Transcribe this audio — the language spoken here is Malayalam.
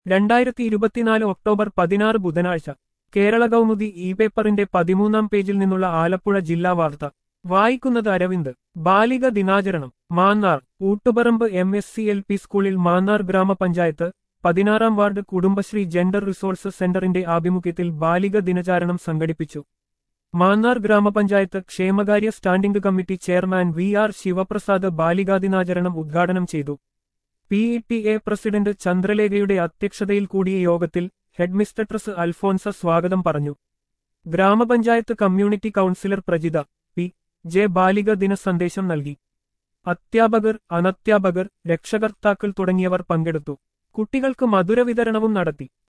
രണ്ടായിരത്തി ഇരുപത്തിനാല് ഒക്ടോബർ പതിനാറ് ബുധനാഴ്ച കേരള കൗമുദി ഇ പേപ്പറിന്റെ പതിമൂന്നാം പേജിൽ നിന്നുള്ള ആലപ്പുഴ ജില്ലാ വാർത്ത വായിക്കുന്നത് അരവിന്ദ് ബാലിക ദിനാചരണം Mannar Oottuparambu M S C L P സ്കൂളിൽ മാന്നാർ ഗ്രാമപഞ്ചായത്ത് പതിനാറാം വാർഡ് കുടുംബശ്രീ ജെൻഡർ റിസോഴ്സ് സെന്ററിന്റെ ആഭിമുഖ്യത്തിൽ ബാലിക ദിനചാരണം സംഘടിപ്പിച്ചു മാന്നാർ ഗ്രാമപഞ്ചായത്ത് ക്ഷേമകാര്യ standing committee chairman V R Sivaprasad ബാലികാ ദിനാചരണം ഉദ്ഘാടനം ചെയ്തു P E T A president ചന്ദ്രലേഖയുടെ അധ്യക്ഷതയിൽ കൂടിയ യോഗത്തിൽ ഹെഡ്മിസ്റ്റട്രസ് അൽഫോൻസ സ്വാഗതം പറഞ്ഞു ഗ്രാമപഞ്ചായത്ത് community counsellor Prajitha P J ബാലിക ദിന സന്ദേശം നൽകി അധ്യാപകർ അനധ്യാപകർ രക്ഷകർത്താക്കൾ തുടങ്ങിയവർ പങ്കെടുത്തു കുട്ടികൾക്ക് മധുരവിതരണവും നടത്തി